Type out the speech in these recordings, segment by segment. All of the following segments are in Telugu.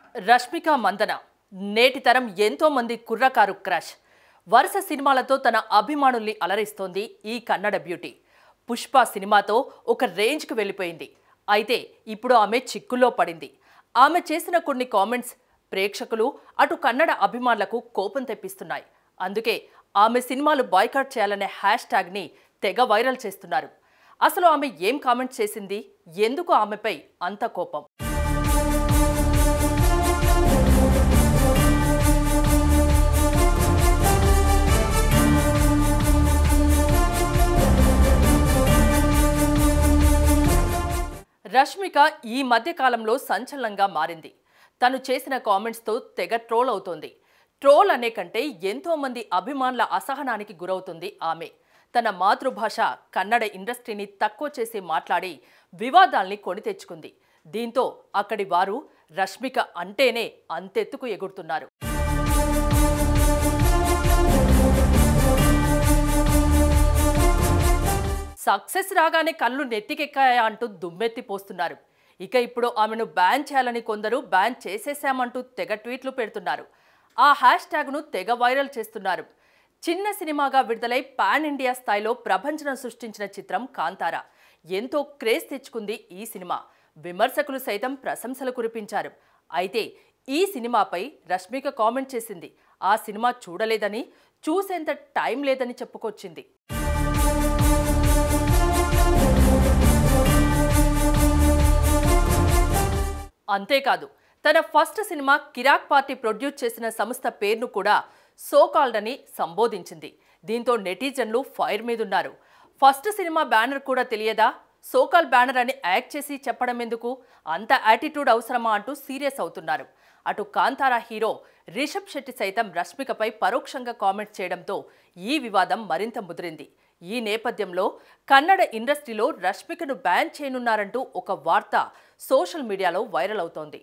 రష్మిక మందన నేటి తరం ఎంతో మంది కుర్రకారు క్రష్ వరుస సినిమాలతో తన అభిమానుల్ని అలరిస్తోంది ఈ కన్నడ బ్యూటీ పుష్ప సినిమాతో ఒక రేంజ్కి వెళ్ళిపోయింది అయితే ఇప్పుడు ఆమె చిక్కుల్లో పడింది ఆమె చేసిన కొన్ని కామెంట్స్ ప్రేక్షకులు అటు కన్నడ అభిమానులకు కోపం తెప్పిస్తున్నాయి అందుకే ఆమె సినిమాలు బాయ్కాట్ చేయాలనే హ్యాష్ ట్యాగ్ని తెగ వైరల్ చేస్తున్నారు అసలు ఆమె ఏం కామెంట్ చేసింది ఎందుకు ఆమెపై అంత కోపం రష్మిక ఈ మధ్య కాలంలో సంచలనంగా మారింది తను చేసిన కామెంట్స్తో తెగ ట్రోల్ అవుతోంది ట్రోల్ అనే కంటే ఎంతో మంది అభిమానుల అసహనానికి గురవుతుంది ఆమె తన మాతృభాష కన్నడ ఇండస్ట్రీని తక్కువ చేసి మాట్లాడి వివాదాల్ని కొని తెచ్చుకుంది దీంతో అక్కడి వారు రష్మిక అంటేనే అంతెత్తుకు ఎగురుతున్నారు సక్సెస్ రాగానే కళ్ళు నెత్తికెక్కాయా అంటూ దుమ్మెత్తి పోస్తున్నారు ఇక ఇప్పుడు ఆమెను బ్యాన్ చేయాలని కొందరు బ్యాన్ చేసేశామంటూ తెగ ట్వీట్లు పెడుతున్నారు ఆ హ్యాష్ ట్యాగ్ను తెగ వైరల్ చేస్తున్నారు చిన్న సినిమాగా విడుదలై పాన్ ఇండియా స్థాయిలో ప్రభంజనం సృష్టించిన చిత్రం కాంతారా ఎంతో క్రేజ్ తెచ్చుకుంది ఈ సినిమా విమర్శకులు సైతం ప్రశంసలు కురిపించారు అయితే ఈ సినిమాపై రష్మిక కామెంట్ చేసింది ఆ సినిమా చూడలేదని చూసేంత టైం లేదని చెప్పుకొచ్చింది అంతేకాదు తన first cinema Kirik Party produce చేసిన సంస్థ పేరును కూడా సోకాల్డ్ అని సంబోధించింది దీంతో నెటిజన్లు ఫైర్ మీదున్నారు ఫస్ట్ సినిమా బ్యానర్ కూడా తెలియదా సోకాల్ బ్యానర్ అని యాక్ట్ చేసి చెప్పడం ఎందుకు అంత యాటిట్యూడ్ అవసరమా అంటూ సీరియస్ అవుతున్నారు అటు కాంతారా హీరో రిషబ్ శెట్టి సైతం రష్మికపై పరోక్షంగా కామెంట్ చేయడంతో ఈ వివాదం మరింత ముదిరింది ఈ నేపథ్యంలో కన్నడ ఇండస్ట్రీలో రష్మికను బ్యాన్ చేయనున్నారంటూ ఒక వార్త సోషల్ మీడియాలో వైరల్ అవుతోంది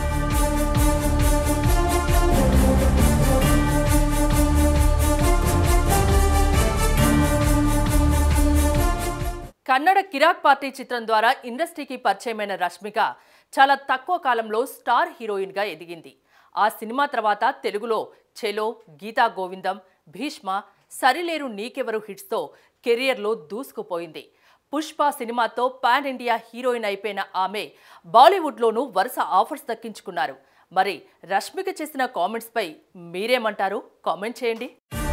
కన్నడ కిరాక్ పార్టీ చిత్రం ద్వారా ఇండస్ట్రీకి పరిచయమైన రష్మిక చాలా తక్కువ కాలంలో స్టార్ హీరోయిన్గా ఎదిగింది ఆ సినిమా తర్వాత తెలుగులో చెలో గీతా గోవిందం భీష్మ సరిలేరు నీకెవరు హిట్స్తో కెరియర్లో దూసుకుపోయింది పుష్ప సినిమాతో పాన్ ఇండియా హీరోయిన్ అయిపోయిన ఆమె బాలీవుడ్లోనూ వరుస ఆఫర్స్ దక్కించుకున్నారు మరి రష్మిక చేసిన కామెంట్స్పై మీరేమంటారు కామెంట్ చేయండి